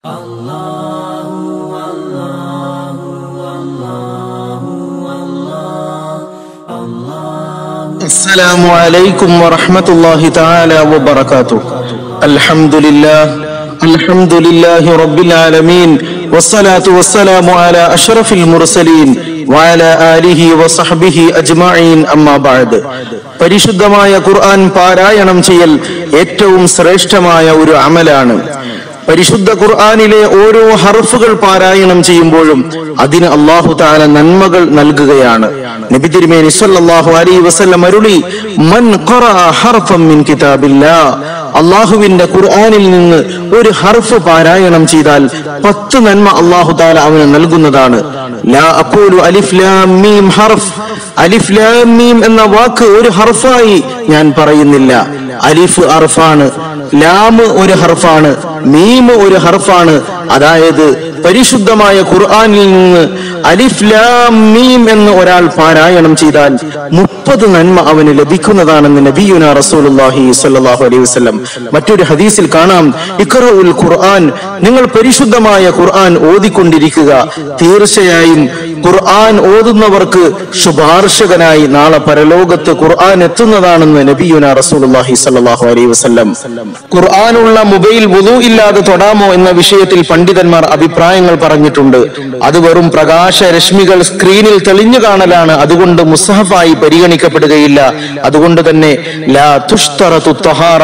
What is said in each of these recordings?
السلام عليكم ورحمة الله تعالى وبركاته الحمد لله الحمد لله رب العالمين والصلاة والسلام على أشرف المرسلين وعلى آله وصحبه أجمعين أما بعد പരിശുദ്ധമായ ഖുർആൻ പാരായണം ചെയ്യൽ ഏറ്റവും ശ്രേഷ്ഠമായ ഒരു അമലാണ് പരിശുദ്ധ ഖുർആനിലെ ഓരോ ഹർഫുകൾ പാരായണം ചെയ്യുമ്പോഴും അതിന് അള്ളാഹു താല നന്മകൾ നൽകുകയാണ് നബി തിരുമേനി സല്ലല്ലാഹു അലൈഹി വസല്ലം അരുളി മൻ ഖറഅ ഹർഫൻ മിൻ കിതാബില്ലാ അള്ളാഹുവിന്റെ ഖുർആനിൽ നിന്ന് ഒരു ഹർഫ് പാരായണം ചെയ്താൽ പത്ത് നന്മ അള്ളാഹു താല അവന് നൽകുന്നതാണ് ലാ അഖൂലു അലിഫ് ലാം മീം ഹർഫ് അലിഫ് ലാം മീം എന്ന വാക്ക് ഒരു ഹർഫായി ഞാൻ പറയുന്നില്ല അലിഫ് ഹർഫാണ് ലാമ് ഒരു ഹർഫാണ് മീം ഒരു ഹർഫാണ് അതായത് പരിശുദ്ധമായ ഖുർആനിൽ നിന്ന് അലിഫ് ലാം മീം എന്ന് ഒരാൾ പാരായണം ചെയ്താൽ മുപ്പത് നന്മ അവന് ലഭിക്കുന്നതാണെന്ന് നബിയുന റസൂലുള്ളാഹി സ്വല്ലല്ലാഹു അലൈഹി വസല്ലം മറ്റൊരു ഹദീസിൽ കാണാം ഇഖ്റഉൽ ഖുർആൻ നിങ്ങൾ പരിശുദ്ധമായ ഖുർആൻ ഓതിക്കൊണ്ടിരിക്കുക തീർച്ചയായും ഖുർആൻ ഓതുന്നവർക്ക് ശുപാർശകനായി നാളെ പരലോകത്ത് ഖുർആൻ എത്തുന്നതാണെന്ന് നബിയുന റസൂലുള്ളാഹി സ്വല്ലല്ലാഹു അലൈഹി വസല്ലം ഖുർആനുള്ള മൊബൈൽ വുളു ഇല്ലാതെ തൊടാമോ എന്ന വിഷയത്തിൽ പണ്ഡിതന്മാർ അഭിപ്രായങ്ങൾ പറഞ്ഞിട്ടുണ്ട് അത് വെറും പ്രകാശ രശ്മികൾ സ്ക്രീനിൽ തെളിഞ്ഞു കാണലാണ് അതുകൊണ്ട് മുസഹഫായി പരിഗണിക്കപ്പെടുകയില്ല അതുകൊണ്ട് തന്നെ ലാ തുഷ്തറതു ത്വഹാറ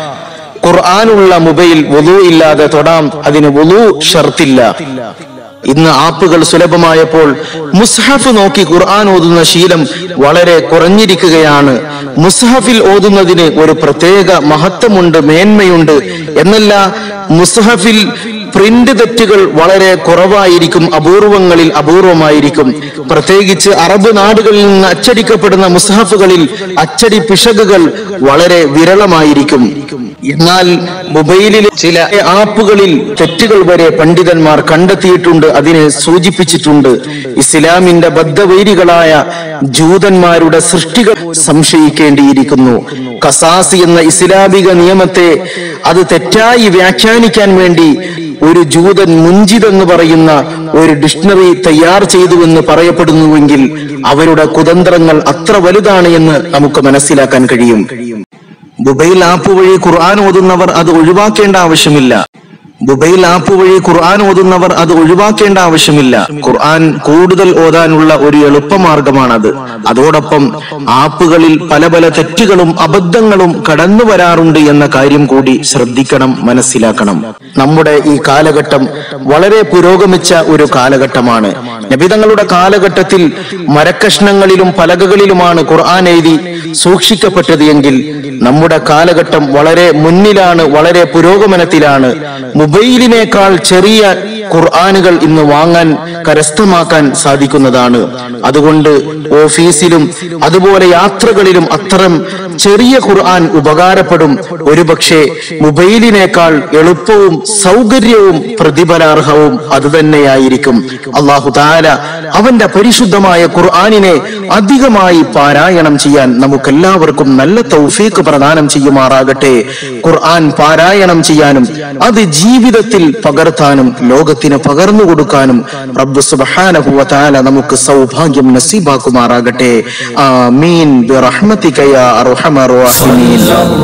ഖുർആനുള്ള മൊബൈൽ വുളു ഇല്ലാതെ തൊടാം അതിന് വുളു ഷർത്തില്ല ഇന്ന് ആപ്പുകൾ സുലഭമായപ്പോൾ മുസ്ഹഫ് നോക്കി ഖുർആൻ ഓതുന്ന ശീലം വളരെ കുറഞ്ഞിരിക്കുകയാണ് മുസ്ഹഫിൽ ഓതുന്നതിന് ഒരു പ്രത്യേക മഹത്വമുണ്ട് മേന്മയുണ്ട് എന്നല്ല മുസ്ഹഫിൽ പ്രിന്റ് തെറ്റുകൾ വളരെ കുറവായിരിക്കും അപൂർവങ്ങളിൽ അപൂർവമായിരിക്കും പ്രത്യേകിച്ച് അറബ് നാടുകളിൽ നിന്ന് അച്ചടിക്കപ്പെടുന്ന മുസ്ഹഫുകളിൽ അച്ചടി പിശകുകൾ വളരെ വിരളമായിരിക്കും എന്നാൽ മൊബൈലിലെ ചില ആപ്പുകളിൽ തെറ്റുകൾ വരെ പണ്ഡിതന്മാർ കണ്ടെത്തിയിട്ടുണ്ട് അതിനെ സൂചിപ്പിച്ചിട്ടുണ്ട് ഇസ്ലാമിന്റെ ബദ്ധവൈരികളായ ജൂതന്മാരുടെ സൃഷ്ടികൾ സംശയിക്കേണ്ടിയിരിക്കുന്നു കസാസി എന്ന ഇസ്ലാമിക നിയമത്തെ അത് തെറ്റായി വ്യാഖ്യാനിക്കാൻ വേണ്ടി ഒരു ജൂതൻ മുഞ്ചിത് എന്ന് പറയുന്ന ഒരു ഡിക്ഷണറി തയ്യാർ ചെയ്തുവെന്ന് പറയപ്പെടുന്നുവെങ്കിൽ അവരുടെ കുതന്ത്രങ്ങൾ അത്ര വലുതാണ് എന്ന് നമുക്ക് മനസ്സിലാക്കാൻ കഴിയും മൊബൈൽ ആപ്പ് വഴി ഖുർആൻ ഓതുന്നവർ അത് ഒഴിവാക്കേണ്ട ആവശ്യമില്ല മൊബൈൽ ആപ്പ് വഴി ഖുർആൻ ഓതുന്നവർ അത് ഒഴിവാക്കേണ്ട ആവശ്യമില്ല ഖുർആൻ കൂടുതൽ ഓതാനുള്ള ഒരു എളുപ്പമാർഗമാണത് അതോടൊപ്പം ആപ്പുകളിൽ പല പല തെറ്റുകളും അബദ്ധങ്ങളും കടന്നു വരാറുണ്ട് എന്ന കാര്യം കൂടി ശ്രദ്ധിക്കണം മനസ്സിലാക്കണം നമ്മുടെ ഈ കാലഘട്ടം വളരെ പുരോഗമിച്ച ഒരു കാലഘട്ടമാണ് നബിതങ്ങളുടെ കാലഘട്ടത്തിൽ മരക്കഷ്ണങ്ങളിലും പലകകളിലുമാണ് ഖുർആൻ എഴുതി സൂക്ഷിക്കപ്പെട്ടത് എങ്കിൽ നമ്മുടെ കാലഘട്ടം വളരെ മുന്നിലാണ് വളരെ പുരോഗമനത്തിലാണ് മൊബൈലിനേക്കാൾ ചെറിയ ഖുർആാനുകൾ ഇന്ന് വാങ്ങാൻ കരസ്ഥമാക്കാൻ സാധിക്കുന്നതാണ് അതുകൊണ്ട് ഓഫീസിലും അതുപോലെ യാത്രകളിലും അത്തരം ചെറിയ ഖുർആൻ ഉപകാരപ്പെടും ഒരുപക്ഷെ മൊബൈലിനേക്കാൾ എളുപ്പവും സൗകര്യവും പ്രതിഫലാർഹവും അതുതന്നെയായിരിക്കും അള്ളാഹു താല അവന്റെ പരിശുദ്ധമായ ഖുർആാനിനെ അധികമായി പാരായണം ചെയ്യാൻ നമുക്കെല്ലാവർക്കും നല്ല തൗഫീക്ക് പ്രദാനം ചെയ്യുമാറാകട്ടെ ഖുർആൻ പാരായണം ചെയ്യാനും അത് ജീവിതത്തിൽ പകർത്താനും ലോകത്തിന് പകർന്നു കൊടുക്കാനും റബ്ബ് സുബ്ഹാനഹു വ തആല നമുക്ക് സൗഭാഗ്യം നസീബാക്കുമാറാകട്ടെ ആമീൻ ബിറഹ്മതിക യാ അർഹമർ റഹീമീൻ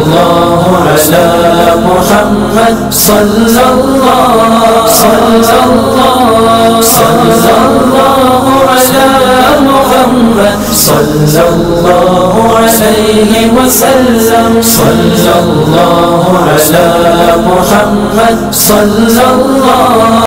صلى الله عليه وسلم صلى الله على محمد صلى الله